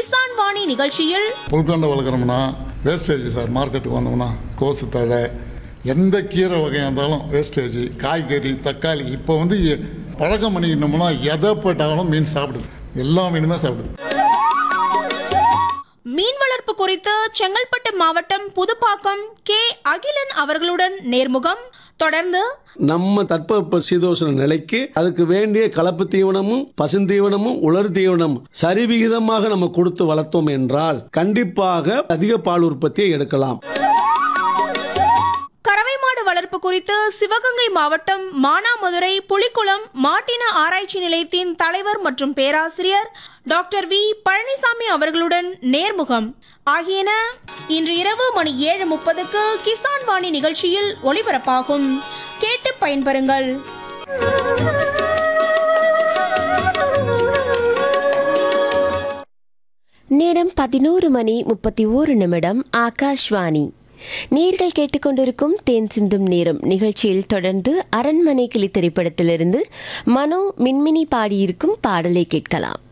கிசான் வாணி நிகழ்ச்சியில் புல்கண்டை வளர்க்குறோம்னா wastage sir மார்க்கெட்டுக்கு வந்தோம்னா கோசு தழை எந்த கீரை வகையாக இருந்தாலும் வேஸ்டேஜ் காய்கறி தக்காளி இப்போ வந்து எ- பழக்கம் பண்ணிக்கிட்டோம்னா எதை போட்டாலும் மீன் சாப்பிடுது எல்லா மீனுமே சாப்பிடுது மீன் வளர்ப்பு குறித்து செங்கல்பட்டு மாவட்டம் புதுப்பாக்கம் கே அகிலன் அவர்களுடன் நேர்முகம் தொடர்ந்து நம்ம தட்பவெப்ப சீதோஷண நிலைக்கு அதுக்கு வேண்டிய கலப்பு தீவனமும் பசுந்தீவனமும் உலர் தீவனமும் சரிவிகிதமாக நம்ம கொடுத்து வளர்த்தோம் என்றால் கண்டிப்பாக அதிக பால் உற்பத்தியை எடுக்கலாம் கறவை மாடு வளர்ப்பு குறித்து சிவகங்கை மாவட்டம் மானாமதுரை புலிக்குளம் மாட்டின ஆராய்ச்சி நிலையத்தின் தலைவர் மற்றும் பேராசிரியர் டாக்டர் வி பழனிசாமி அவர்களுடன் நேர்முகம் ஆகியன இன்று இரவு மணி ஏழு முப்பதுக்கு கிசான் வாணி நிகழ்ச்சியில் ஒளிபரப்பாகும் கேட்டு பயன்பெறுங்கள் நேரம் பதினோரு மணி முப்பத்தி ஓரு நிமிடம் ஆகாஷ்வாணி நீர்கள் கேட்டுக்கொண்டிருக்கும் தேன் சிந்தும் நேரம் நிகழ்ச்சியில் தொடர்ந்து அரண்மனை கிளி திரைப்படத்திலிருந்து மனோ மின்மினி பாடியிருக்கும் பாடலை கேட்கலாம்